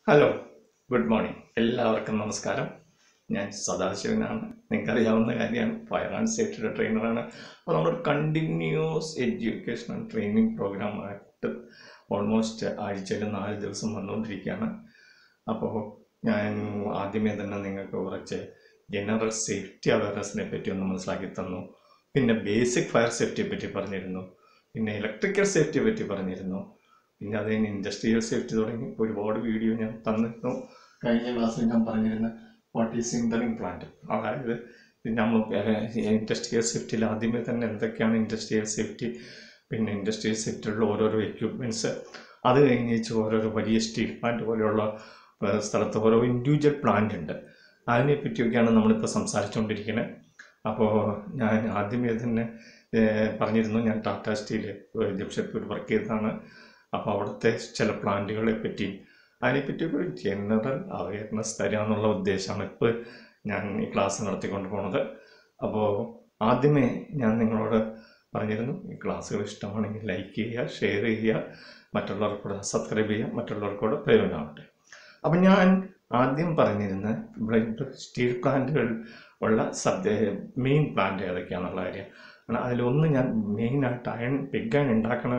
hello good morning എല്ലാവർക്കും നമസ്കാരം ഞാൻ സദാശിവനാണ് നിങ്ങൾക്കറിയാവുന്ന കാര്യമാണ് ഫയർ ആൻഡ് സേഫ്റ്റിയുടെ ട്രെയിനറാണ് അപ്പോൾ നമ്മൾ കണ്ടിന്യൂസ് എഡ്യൂക്കേഷണൽ ട്രെയിനിങ് പ്രോഗ്രാമായിട്ട് ഓൾമോസ്റ്റ് ആഴ്ചയിൽ നാല് ദിവസം വന്നുകൊണ്ടിരിക്കുകയാണ് അപ്പോൾ ഞാൻ ആദ്യമേ തന്നെ നിങ്ങൾക്ക് കുറച്ച് ജനറൽ സേഫ്റ്റി അവയർനെസ്സിനെ പറ്റി ഒന്ന് മനസ്സിലാക്കി തന്നു പിന്നെ ബേസിക് ഫയർ സേഫ്റ്റിയെ പറ്റി പറഞ്ഞിരുന്നു പിന്നെ ഇലക്ട്രിക്കൽ സേഫ്റ്റിയെ പറ്റി പറഞ്ഞിരുന്നു പിന്നെ അത് കഴിഞ്ഞ് ഇൻഡസ്ട്രിയൽ സേഫ്റ്റി തുടങ്ങി ഒരുപാട് വീഡിയോ ഞാൻ തന്നിരുന്നു കഴിഞ്ഞ ക്ലാസ്സിൽ ഞാൻ പറഞ്ഞിരുന്ന വാട്ട് ഈസ് സിന്തറിങ് പ്ലാന്റ് അതായത് നമ്മൾ ഇൻഡസ്ട്രിയൽ സേഫ്റ്റിയിൽ ആദ്യമേ തന്നെ എന്തൊക്കെയാണ് ഇൻഡസ്ട്രിയൽ സേഫ്റ്റി പിന്നെ ഇൻഡസ്ട്രിയൽ സേഫ്റ്റിയുള്ള ഓരോരോ എക്യുപ്മെൻറ്റ്സ് അത് കഴിഞ്ഞ് വെച്ച് ഓരോരോ വലിയ സ്റ്റീൽ പ്ലാന്റ് പോലെയുള്ള ഏഹ്, സ്ഥലത്ത് ഓരോ ഇൻഡിവിജ്വൽ പ്ലാന്റ് ഉണ്ട് അതിനെ പറ്റിയൊക്കെയാണ് നമ്മളിപ്പോൾ സംസാരിച്ചുകൊണ്ടിരിക്കുന്നത് അപ്പോൾ ഞാൻ ആദ്യമേ തന്നെ ഏഹ്, പറഞ്ഞിരുന്നു ഞാൻ ടാറ്റ സ്റ്റീൽ ജംഷഡ്പൂർ വർക്ക് ചെയ്തതാണ് അപ്പോൾ അവിടുത്തെ ചില പ്ലാന്റുകളെ പറ്റിയും അതിനെപ്പറ്റി ഒരു ജനറൽ അവയർനെസ് തരിക എന്നുള്ള ഉദ്ദേശമാണ് ഇപ്പോൾ ഞാൻ ഈ ക്ലാസ് നടത്തിക്കൊണ്ട് പോണത് അപ്പോൾ ആദ്യമേ ഞാൻ നിങ്ങളോട് പറഞ്ഞിരുന്നു ഈ ക്ലാസ്സുകൾ ഇഷ്ടമാണെങ്കിൽ ലൈക്ക് ചെയ്യുക ഷെയർ ചെയ്യുക മറ്റുള്ളവർക്കൂടെ സബ്സ്ക്രൈബ് ചെയ്യുക മറ്റുള്ളവർക്കൂടെ പ്രയോജനമാവട്ടെ അപ്പം ഞാൻ ആദ്യം പറഞ്ഞിരുന്ന ഇവിടെ സ്റ്റീൽ പ്ലാന്റുകൾ ഉള്ള സബ്ജ മെയിൻ പ്ലാന്റ് ഏതൊക്കെയാണെന്നുള്ള കാര്യം കാരണം അതിലൊന്ന് ഞാൻ മെയിനായിട്ട് അയൺ പിഗ് അയൺ ഉണ്ടാക്കുന്ന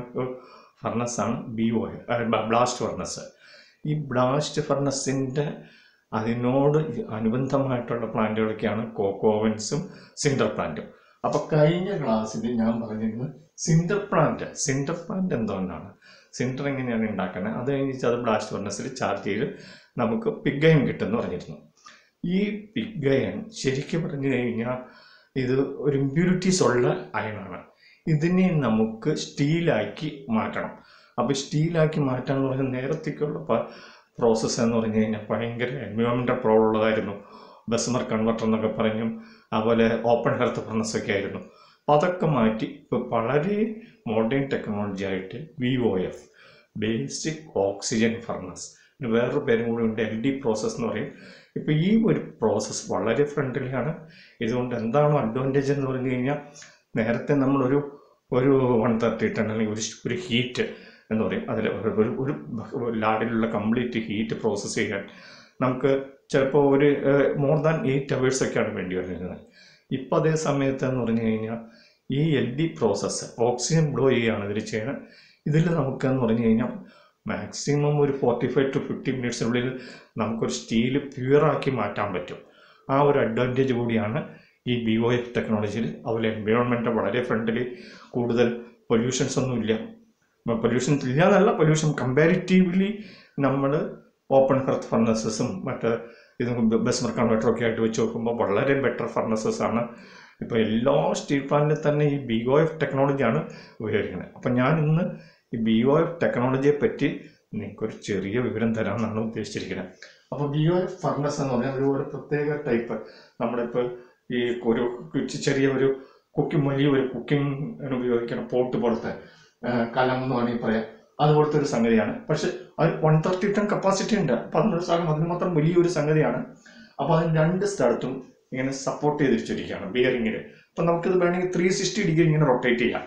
ഫർണസാണ് ബി ഒ ബ്ലാസ്റ്റ് ഫർണസ് ഈ ബ്ലാസ്റ്റ് ഫർണസിൻ്റെ അതിനോട് അനുബന്ധമായിട്ടുള്ള പ്ലാന്റുകളൊക്കെയാണ് കോക്കോവൻസും സിൻഡർ പ്ലാന്റും അപ്പോൾ കഴിഞ്ഞ ക്ലാസ്സിൽ ഞാൻ പറഞ്ഞിരുന്നു സിൻഡർ പ്ലാന്റ് സിൻഡർ പ്ലാന്റ് എന്തുകൊണ്ടാണ് സിൻഡർ എങ്ങനെയാണ് ഉണ്ടാക്കുന്നത് അത് കഴിഞ്ഞിട്ട് അത് ബ്ലാസ്റ്റ് ഫർണസിൽ ചാർജ് ചെയ്ത് നമുക്ക് പിഗയൻ കിട്ടുമെന്ന് പറഞ്ഞിരുന്നു ഈ പിഗയൻ ശരിക്കും പറഞ്ഞു കഴിഞ്ഞാൽ ഇത് ഒരു ഇമ്പ്യൂരിറ്റീസ് ഉള്ള അയണാണ് ഇതിനെ നമുക്ക് സ്റ്റീലാക്കി മാറ്റണം അപ്പോൾ സ്റ്റീലാക്കി മാറ്റാൻ എന്ന് പറഞ്ഞാൽ നേരത്തേക്കുള്ള പ്രോസസ്സ് എന്ന് പറഞ്ഞു കഴിഞ്ഞാൽ ഭയങ്കര എൻവയോൺമെൻറ്റൽ പ്രോബ്ലം ഉള്ളതായിരുന്നു ബസ്മർ കൺവെർട്ടർ എന്നൊക്കെ പറഞ്ഞും അതുപോലെ ഓപ്പൺ ഹെർത്ത് ഫർണസ് ഒക്കെ ആയിരുന്നു അപ്പോൾ അതൊക്കെ മാറ്റി ഇപ്പോൾ വളരെ മോഡേൺ ടെക്നോളജി ആയിട്ട് V O F basic oxygen furnace പിന്നെ വേറൊരു പേരും കൂടി ഉണ്ട് എൽ ഡി പ്രോസസ്സ് എന്ന് പറയും ഇപ്പോൾ ഈ ഒരു പ്രോസസ്സ് വളരെ ഫ്രണ്ട്ലിയാണ് ഇതുകൊണ്ട് എന്താണ് അഡ്വാൻറ്റേജ് എന്ന് പറഞ്ഞു കഴിഞ്ഞാൽ നേരത്തെ നമ്മളൊരു ഒരു വൺ തേർട്ടി ടൺ അല്ലെങ്കിൽ ഒരു ഒരു ഹീറ്റ് എന്ന് പറയും അതിൽ ഒരു ഒരു ലാഡിലുള്ള കംപ്ലീറ്റ് ഹീറ്റ് പ്രോസസ്സ് ചെയ്യാൻ നമുക്ക് ചിലപ്പോൾ ഒരു മോർ ദാൻ എയ്റ്റ് അവേഴ്സൊക്കെയാണ് വേണ്ടി വരുന്നത് ഇപ്പോൾ അതേ സമയത്ത് എന്ന് പറഞ്ഞു കഴിഞ്ഞാൽ ഈ L D process oxygen blow ചെയ്യുകയാണ് ഇതിൽ ചെയ്യണം ഇതിൽ നമുക്കെന്ന് പറഞ്ഞു കഴിഞ്ഞാൽ മാക്സിമം ഒരു ഫോർട്ടി ഫൈവ് ടു ഫിഫ്റ്റി മിനിറ്റ്സിനുള്ളിൽ നമുക്കൊരു സ്റ്റീൽ പ്യുവറാക്കി മാറ്റാൻ പറ്റും ആ ഒരു അഡ്വാൻറ്റേജ് കൂടിയാണ് ഈ ബി ഒ എഫ് ടെക്നോളജിയിൽ അതുപോലെ എൻവയോൺമെൻറ്റ് വളരെ ഫ്രണ്ട്ലി കൂടുതൽ പൊല്യൂഷൻസ് ഒന്നുമില്ല പൊല്യൂഷൻ ഇല്ല എന്നല്ല പൊല്യൂഷൻ കമ്പാരിറ്റീവ്ലി നമ്മൾ ഓപ്പൺ ഹെർത്ത് ഫർണസസും മറ്റ് ഇത് ബസ്മർ കൺവെർട്ടറൊക്കെ ആയിട്ട് വെച്ച് നോക്കുമ്പോൾ വളരെ ബെറ്റർ ഫർണസസ് ആണ് ഇപ്പോൾ എല്ലാ സ്റ്റീൽ പ്ലാന്റിലും തന്നെ ഈ ബി ഒ എഫ് ടെക്നോളജിയാണ് ഉപയോഗിക്കുന്നത് അപ്പം ഞാൻ ഇന്ന് ഈ ബി ഒ എഫ് ടെക്നോളജിയെ പറ്റി നിങ്ങൾക്കൊരു ചെറിയ വിവരം തരാമെന്നാണ് ഉദ്ദേശിച്ചിരിക്കുന്നത് അപ്പോൾ ബി ഒ എഫ് ഫർണസ് എന്ന് പറഞ്ഞാൽ ഒരു ഒരു പ്രത്യേക ടൈപ്പ് നമ്മളിപ്പോൾ ഈ ഒരു ചെറിയ ഒരു കുക്കിംഗ് വലിയ ഒരു കുക്കിംഗ് ഉപയോഗിക്കുന്ന പോട്ട് പോലത്തെ ആ, കലം എന്ന് വേണമെങ്കിൽ പറയാം അതുപോലത്തെ ഒരു സംഗതിയാണ് പക്ഷെ അത് വൺ തേർട്ടി ടൺ കപ്പാസിറ്റി ഉണ്ട് അപ്പം അത് മനസ്സിലാക്കും അതിന് മാത്രം വലിയൊരു സംഗതിയാണ് അപ്പോൾ അതിന് രണ്ട് സ്ഥലത്തും ഇങ്ങനെ സപ്പോർട്ട് ചെയ്തിരിച്ചിരിക്കുകയാണ് ബിയറിങ്ങിൽ അപ്പം നമുക്കിത് വേണമെങ്കിൽ ത്രീ സിക്സ്റ്റി ഡിഗ്രി ഇങ്ങനെ റൊട്ടേറ്റ് ചെയ്യാം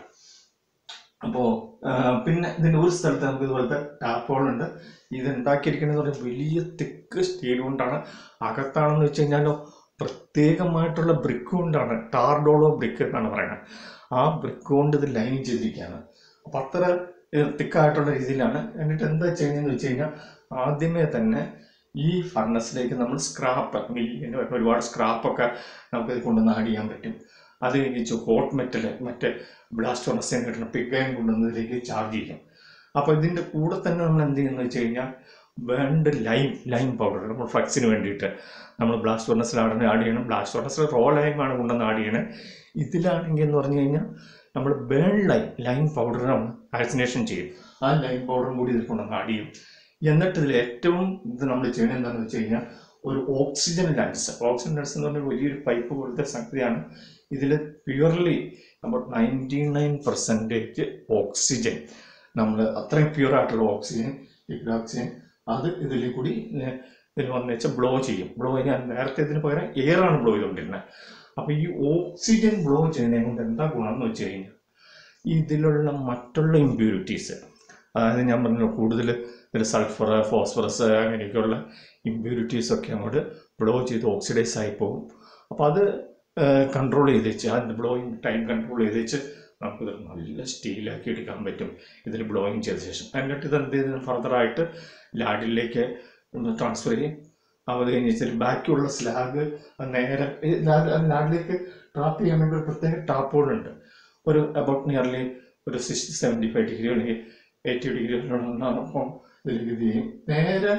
അപ്പോൾ പിന്നെ ഇതിൻ്റെ ഒരു സ്ഥലത്ത് നമുക്ക് ഇതുപോലത്തെ ടാപ്പ് ഹോൾ ഉണ്ട് ഇത് ഉണ്ടാക്കിയിരിക്കുന്നത് പറഞ്ഞാൽ വലിയ തിക്ക് സ്റ്റീൽ കൊണ്ടാണ് അകത്താണെന്ന് വെച്ച് കഴിഞ്ഞാലോ പ്രത്യേകമായിട്ടുള്ള ബ്രിക്ക് കൊണ്ടാണ് ടാർഡോളോ ബ്രിക്ക് എന്നാണ് പറയുന്നത് ആ ബ്രിക്ക് കൊണ്ട് ഇത് ലൈൻ ചെയ്തിരിക്കുകയാണ് അപ്പം അത്ര തിക്കായിട്ടുള്ള രീതിയിലാണ് എന്നിട്ട് എന്താ ചെയ്യുന്നതെന്ന് വെച്ച് കഴിഞ്ഞാൽ ആദ്യമേ തന്നെ ഈ ഫർണസിലേക്ക് നമ്മൾ സ്ക്രാപ്പ് ഒരുപാട് സ്ക്രാപ്പൊക്കെ നമുക്ക് ഇത് കൊണ്ടുവന്ന് ആഡ് ചെയ്യാൻ പറ്റും അത് കഴിഞ്ഞിട്ട് ഹോട്ട് മെറ്റൽ മറ്റേ ബ്ലാസ്റ്റ് ഫർണസിൽ കിട്ടുന്ന പിഗയും കൊണ്ടുവന്നതിലേക്ക് ചാർജ് ചെയ്യും അപ്പോൾ ഇതിൻ്റെ കൂടെ തന്നെ നമ്മൾ എന്ത് ചെയ്യുന്നത് വെച്ച് കഴിഞ്ഞാൽ വേണ്ട ലൈം ലൈം പൗഡർ നമ്മൾ ഫ്ലക്സിന് വേണ്ടിയിട്ട് നമ്മൾ ബ്ലാസ്റ്റ് ഫർണസിൽ ആഡ് ആഡ് ചെയ്യണം ബ്ലാസ്റ്റ് ഫർണസിൽ റോ ലൈമാണ് കൊണ്ടുവന്ന് ആഡ് ചെയ്യണത് ഇതിലാണെങ്കിൽ എന്ന് പറഞ്ഞു കഴിഞ്ഞാൽ നമ്മൾ ബേൺ ലൈം ലൈം പൗഡറാണ് ആക്സിനേഷൻ ചെയ്യും ആ ലൈം പൗഡറും കൂടി ഇതിൽ കൊണ്ടുവന്ന് ആഡ് ചെയ്യും എന്നിട്ട് ഇതിൽ ഏറ്റവും ഇത് നമ്മൾ ചെയ്യണത് എന്താണെന്ന് വെച്ച് കഴിഞ്ഞാൽ ഒരു ഓക്സിജൻ ലെൻസ് ഓക്സിജൻ ലെൻസ് എന്ന് പറഞ്ഞാൽ വലിയൊരു പൈപ്പ് പോലത്തെ സംഗതിയാണ് ഇതിൽ പ്യുവർലി നമ്മൾ നയൻറ്റി നയൻ പെർസെൻറ്റേജ് ഓക്സിജൻ നമ്മൾ അത്രയും പ്യുവർ ആയിട്ടുള്ള ഓക്സിജൻ ലിക്വിഡ് ഓക്സിജൻ അത് ഇതിൽ കൂടി ഏഹ്, ഇതിൽ വന്ന് വെച്ചാൽ ബ്ലോ ചെയ്യും ബ്ലോ ചെയ്യാൻ നേരത്തെ ഇതിന് പകരം എയർ ആണ് ബ്ലോ ചെയ്തുകൊണ്ടിരുന്നത് അപ്പോൾ ഈ ഓക്സിജൻ ബ്ലോ ചെയ്യുന്നതിനെ കൊണ്ട് എന്താ ഗുണം എന്ന് വെച്ച് കഴിഞ്ഞാൽ ഇതിലുള്ള മറ്റുള്ള ഇമ്പ്യൂരിറ്റീസ് അതായത് ഞാൻ പറഞ്ഞു കൂടുതൽ ഇതിൽ സൾഫർ ഫോസ്ഫറസ് അങ്ങനെയൊക്കെയുള്ള ഇമ്പ്യൂരിറ്റീസ് ഒക്കെ അങ്ങോട്ട് ബ്ലോ ചെയ്ത് ഓക്സിഡൈസ് ആയി പോകും അപ്പോൾ അത് കൺട്രോൾ ചെയ്ത് വെച്ച് അതിൻ്റെ ബ്ലോയിങ് ടൈം കൺട്രോൾ ചെയ്ത് വെച്ച് നമുക്കിത് നല്ല സ്റ്റീലാക്കി എടുക്കാൻ പറ്റും ഇതിൽ ബ്ലോയിങ് ചെയ്ത ശേഷം എന്നിട്ട് ഇത് എന്ത് ചെയ്ത് ഫർദറായിട്ട് ലാഡിലേക്ക് ഒന്ന് ട്രാൻസ്ഫർ ചെയ്യും അത് കഴിഞ്ഞ് വെച്ചാൽ ബാക്കിയുള്ള സ്ലാഗ് നേരെ ഈ ലാഡ് ലാഡിലേക്ക് ട്രാപ്പ് ചെയ്യാൻ വേണ്ടി ഒരു പ്രത്യേക ടാപ്പുകളുണ്ട് ഒരു അബൌട്ട് നിയർലി ഒരു സിക്സ്റ്റി സെവൻറ്റി ഫൈവ് ഡിഗ്രി അല്ലെങ്കിൽ എയ്റ്റി ഡിഗ്രി അപ്പം ഇതിലേക്ക് ഇത് ചെയ്യും നേരെ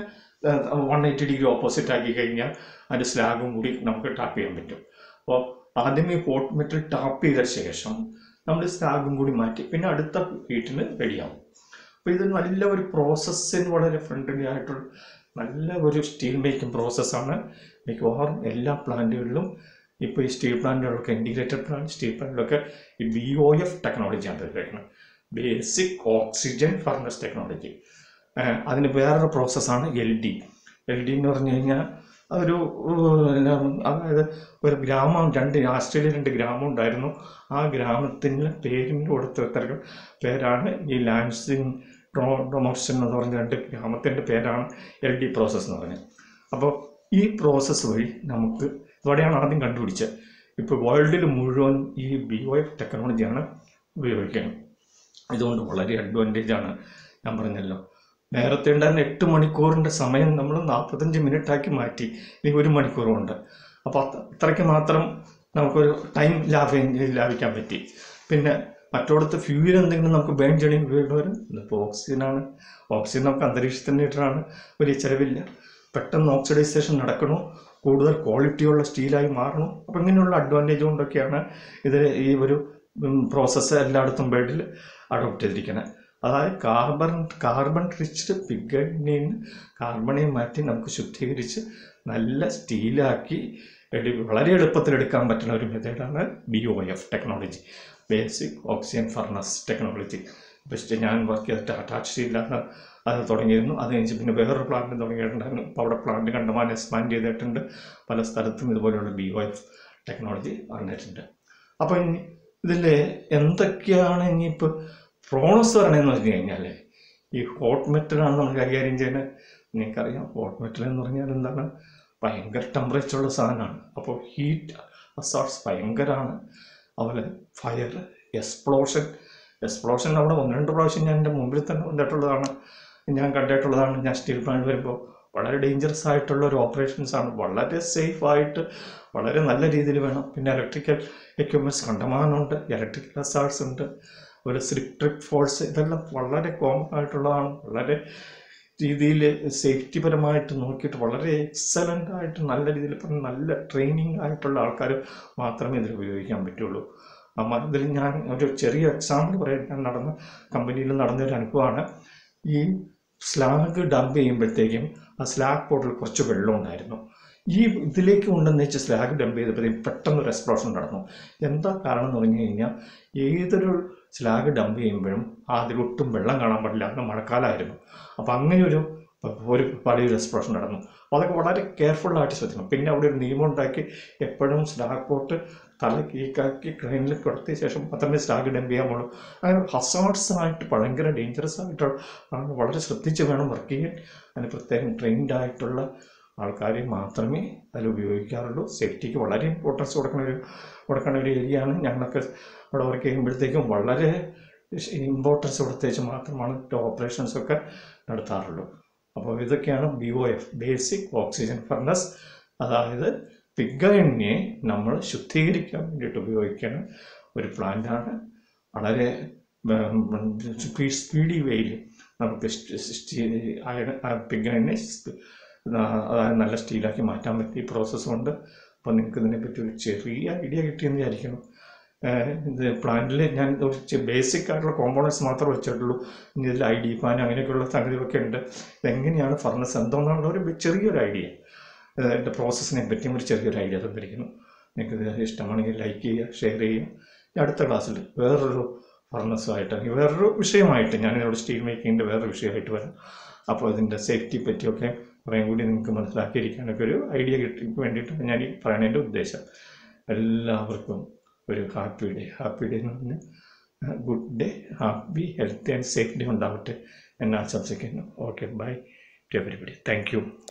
വൺ എയ്റ്റി ഡിഗ്രി ഓപ്പോസിറ്റ് ആക്കി കഴിഞ്ഞാൽ അതിൻ്റെ സ്ലാഗും കൂടി നമുക്ക് ടാപ്പ് ചെയ്യാൻ പറ്റും അപ്പോൾ ആദ്യമേ ഹോട്ട് മെറ്റൽ ടാപ്പ് ചെയ്ത ശേഷം നമ്മൾ സ്ലാഗും കൂടി മാറ്റി പിന്നെ അടുത്ത ഹീറ്റിന് റെഡിയാവും അപ്പോൾ ഇത് നല്ല ഒരു പ്രോസസ്സിന് വളരെ ഫ്രണ്ട്ലി ആയിട്ടുള്ള നല്ല ഒരു സ്റ്റീൽ മേക്കിംഗ് പ്രോസസ്സാണ് മിക്കവാറും എല്ലാ പ്ലാന്റുകളിലും ഇപ്പോൾ ഈ സ്റ്റീൽ പ്ലാന്റുകളൊക്കെ ഇൻറ്റിഗ്രേറ്റഡ് പ്ലാന്റ് സ്റ്റീൽ പ്ലാന്റിലൊക്കെ ഈ ബി ഒ എഫ് ടെക്നോളജിയാണ് ഉപയോഗിക്കുന്നത് ബേസിക് ഓക്സിജൻ ഫർണസ് ടെക്നോളജി അതിന് വേറൊരു പ്രോസസ്സാണ് എൽ ഡി എൽ ഡി എന്ന് പറഞ്ഞു കഴിഞ്ഞാൽ ഒരു പിന്നെ അതായത് ഒരു ഗ്രാമം രണ്ട് ആസ്ട്രേലിയ രണ്ട് ഗ്രാമം ഉണ്ടായിരുന്നു ആ ഗ്രാമത്തിന് പേരിന് കൊടുത്ത പേരാണ് ഈ ലാൻസിങ് പ്രൊമോഷൻ എന്ന് പറഞ്ഞ രണ്ട് ഗ്രാമത്തിൻ്റെ പേരാണ് എൽ ഡി പ്രോസസ്സ് എന്ന് പറഞ്ഞത് അപ്പോൾ ഈ പ്രോസസ്സ് വഴി നമുക്ക് ഇതോടെയാണ് ആദ്യം കണ്ടുപിടിച്ചത് ഇപ്പോൾ വേൾഡിൽ മുഴുവൻ ഈ ബി ഒ എഫ് ടെക്നോളജിയാണ് ഉപയോഗിക്കുന്നത് ഇതുകൊണ്ട് വളരെ അഡ്വാൻറ്റേജ് ആണ് ഞാൻ പറഞ്ഞല്ലോ നേരത്തെ ഉണ്ടായിരുന്ന എട്ട് മണിക്കൂറിൻ്റെ സമയം നമ്മൾ നാൽപ്പത്തഞ്ച് മിനിറ്റ് ആക്കി മാറ്റി ഇനി ഒരു മണിക്കൂറുമുണ്ട് അപ്പോൾ അത്ര അത്രയ്ക്ക് മാത്രം നമുക്കൊരു ടൈം ലാഭം ലാഭിക്കാൻ പറ്റി പിന്നെ മറ്റോടത്ത് ഫ്യൂൽ എന്തെങ്കിലും നമുക്ക് ബേൺ ചെയ്യണമെങ്കിൽ ഉപയോഗിക്കുന്നവരും ഇതിപ്പോൾ ഓക്സിജനാണ് ഓക്സിജൻ നമുക്ക് അന്തരീക്ഷത്തിന് ഇട്ടാണ് വലിയ ചിലവില്ല പെട്ടെന്ന് ഓക്സിഡൈസേഷൻ നടക്കണു കൂടുതൽ ക്വാളിറ്റിയുള്ള സ്റ്റീലായി മാറണം അപ്പം ഇങ്ങനെയുള്ള അഡ്വാൻറ്റേജ് കൊണ്ടൊക്കെയാണ് ഇത് ഈ ഒരു പ്രോസസ്സ് എല്ലായിടത്തും ബേഡിൽ അഡോപ്റ്റ് ചെയ്തിരിക്കുന്നത് അതായത് കാർബൺ കാർബൺ റിച്ച്ഡ് പിഗഡിൽ കാർബണെ മാറ്റി നമുക്ക് ശുദ്ധീകരിച്ച് നല്ല സ്റ്റീലാക്കി എടി വളരെ എളുപ്പത്തിൽ എടുക്കാൻ പറ്റുന്ന ഒരു മെത്തേഡാണ് B O F technology basic oxygen furnace technology best ഞാൻ വർക്ക് ചെയ്ത ടാറ്റാ സ്റ്റീലാണ് അത് തുടങ്ങിയിരുന്നു അത് കഴിഞ്ഞ് പിന്നെ വേറൊരു പ്ലാന്റ് തുടങ്ങിയിട്ടുണ്ടായിരുന്നു ഇപ്പോൾ അവിടെ പ്ലാന്റ് കണ്ടമാനം എക്സ്പാൻഡ് ചെയ്തിട്ടുണ്ട് പല സ്ഥലത്തും ഇതുപോലെയുള്ള ബി ഒ എഫ് ടെക്നോളജി വന്നിട്ടുണ്ട് അപ്പോൾ ഇനി ഇതിൽ എന്തൊക്കെയാണ് ഇനിയിപ്പോൾ പ്രോണസ് പറയണമെന്ന് പറഞ്ഞു കഴിഞ്ഞാൽ ഈ ഹോട്ട് മെറ്റലാണ് നമ്മൾ കൈകാര്യം ചെയ്യുന്നത് നിങ്ങൾക്കറിയാം ഹോട്ട് മെറ്റൽ എന്ന് പറഞ്ഞാൽ എന്താണ് ഭയങ്കര ടെമ്പറേച്ചറുള്ള സാധനമാണ് അപ്പോൾ ഹീറ്റ് അസോർട്സ് ഭയങ്കരമാണ് അതുപോലെ ഫയർ എക്സ്പ്ലോഷൻ എക്സ്പ്ലോഷൻ അവിടെ ഒന്ന് രണ്ട് പ്രാവശ്യം ഞാൻ എൻ്റെ മുമ്പിൽ തന്നെ വന്നിട്ടുള്ളതാണ് ഞാൻ കണ്ടിട്ടുള്ളതാണ് ഞാൻ സ്റ്റീൽ പ്ലാന്റ് വരുമ്പോൾ വളരെ ഡേഞ്ചറസ് ആയിട്ടുള്ള ഒരു ഓപ്പറേഷൻസ് ആണ് വളരെ സേഫ് ആയിട്ട് വളരെ നല്ല രീതിയിൽ വേണം പിന്നെ ഇലക്ട്രിക്കൽ എക്യുപ്മെൻറ്റ്സ് കണ്ടമാനമുണ്ട് ഇലക്ട്രിക്കൽ അസാർട്സ് ഉണ്ട് ഒരു സ്ലിപ്പ് ട്രിപ്പ് ഫോൾസ് ഇതെല്ലാം വളരെ കോമൺ ആയിട്ടുള്ളതാണ് വളരെ രീതിയിൽ സേഫ്റ്റി പരമായിട്ട് നോക്കിയിട്ട് വളരെ എക്സലൻ്റ് ആയിട്ട് നല്ല രീതിയിൽ പറഞ്ഞ നല്ല ട്രെയിനിങ് ആയിട്ടുള്ള ആൾക്കാർ മാത്രമേ ഇതിൽ ഉപയോഗിക്കാൻ പറ്റുള്ളൂ അമ്മ ഇതിൽ ഞാൻ ഒരു ചെറിയ എക്സാമ്പിൾ പറയാൻ ഞാൻ നടന്ന കമ്പനിയിൽ നടന്നൊരു അനുഭവമാണ് ഈ സ്ലാഗ് ഡംപ് ചെയ്യുമ്പോഴത്തേക്കും ആ സ്ലാഗ് പോട്ടിൽ കുറച്ച് വെള്ളം ഉണ്ടായിരുന്നു ഈ ഇതിലേക്ക് കൊണ്ടുവന്ന് വെച്ച് സ്ലാഗ് ഡംപ് ചെയ്തപ്പോഴത്തേക്കും പെട്ടെന്ന് ഒരു എക്സ്പ്ലോഷൻ നടന്നു എന്താ കാരണം എന്ന് പറഞ്ഞു കഴിഞ്ഞാൽ ഏതൊരു സ്ലാഗ് ഡംപ് ചെയ്യുമ്പോഴും അതിലൊട്ടും വെള്ളം കാണാൻ പാടില്ല അന്ന് മഴക്കാലമായിരുന്നു അപ്പോൾ അങ്ങനെ ഒരു ഒരു വലിയൊരു എക്സ്പ്ലോഷൻ നടന്നു അപ്പോൾ അതൊക്കെ വളരെ കെയർഫുള്ളായിട്ട് ശ്രദ്ധിക്കണം പിന്നെ അവിടെ ഒരു നിയമം ഉണ്ടാക്കി എപ്പോഴും സ്ലാഗ് പോട്ട് തല കീക്കാക്കി ക്രെയിനിൽ കൊടുത്തിയ ശേഷം മാത്രമേ സ്ലാഗ് ഡംപ് ചെയ്യാൻ പാടുള്ളൂ അങ്ങനെ ഹസാർഡ്സ് ആയിട്ട് ഭയങ്കര ഡേഞ്ചറസ് ആയിട്ടുള്ള ആണ് വളരെ ശ്രദ്ധിച്ച് വേണം വർക്ക് ചെയ്യാൻ അതിന് പ്രത്യേകം ട്രെയിൻഡ് ആയിട്ടുള്ള ആൾക്കാരെ മാത്രമേ അതിൽ ഉപയോഗിക്കാറുള്ളൂ സേഫ്റ്റിക്ക് വളരെ ഇമ്പോർട്ടൻസ് കൊടുക്കുന്ന ഒരു കൊടുക്കുന്ന ഒരു ഏരിയയാണ് ഞങ്ങളൊക്കെ അവിടെ വർക്ക് ചെയ്യുമ്പോഴത്തേക്കും വളരെ ഇമ്പോർട്ടൻസ് കൊടുത്തേച്ച് മാത്രമാണ് ഓപ്പറേഷൻസ് ഒക്കെ നടത്താറുള്ളൂ അപ്പോൾ ഇതൊക്കെയാണ് B O F basic oxygen furnace അതായത് പിഗണിനെ നമ്മൾ ശുദ്ധീകരിക്കാൻ വേണ്ടിയിട്ട് ഉപയോഗിക്കുന്ന ഒരു പ്ലാന്റാണ് വളരെ സ്പീഡി വെയിൽ നമുക്ക് പിഗണിനെ അതായത് നല്ല സ്റ്റീലാക്കി മാറ്റാൻ പറ്റിയ പ്രോസസ്സ് കൊണ്ട് അപ്പോൾ നിങ്ങൾക്ക് ഇതിനെപ്പറ്റി ഒരു ചെറിയ ഐഡിയ കിട്ടിയെന്ന് വിചാരിക്കണം ഏഹ് ഇത് പ്ലാന്റിൽ ഞാൻ ഒരു ബേസിക് ആയിട്ടുള്ള കോമ്പോണൻസ് മാത്രമേ വെച്ചിട്ടുള്ളൂ ഇനി ഇതിൽ ഐ ഡി പാൻ അങ്ങനെയൊക്കെയുള്ള സംഗതികളൊക്കെ ഉണ്ട് ഇതെങ്ങനെയാണ് ഫർണസ് എന്തോന്നാണ് ഒരു ചെറിയൊരു ഐഡിയ ഇതിൻ്റെ പ്രോസസ്സിനെ പറ്റിയും ഒരു ചെറിയൊരു ഐഡിയ തന്നിരിക്കുന്നു നിങ്ങൾക്ക് ഇത് ഇഷ്ടമാണെങ്കിൽ ലൈക്ക് ചെയ്യുക ഷെയർ ചെയ്യുക ഇനി അടുത്ത ക്ലാസ്സിൽ വേറൊരു ഫർണസുമായിട്ട് അല്ലെങ്കിൽ വേറൊരു വിഷയമായിട്ട് ഞാൻ ഇവിടെ സ്റ്റീൽ മേക്കിങ്ങിൻ്റെ വേറൊരു വിഷയമായിട്ട് വരാം അപ്പോൾ ഇതിൻ്റെ സേഫ്റ്റി പറ്റിയൊക്കെ കുറേ കൂടി നിങ്ങൾക്ക് മനസ്സിലാക്കിയിരിക്കാനൊക്കെ ഒരു ഐഡിയ കിട്ടി വേണ്ടിയിട്ടാണ് ഞാൻ ഈ പറയുന്നതിൻ്റെ ഉദ്ദേശം എല്ലാവർക്കും ഒരു ഹാപ്പി ഡേ ഹാപ്പി ഡേ എന്ന് പറഞ്ഞാൽ good day happy healthy and safe day ഉണ്ടാവട്ടെ എന്ന് ആശംസിക്കുന്നു okay bye to everybody thank U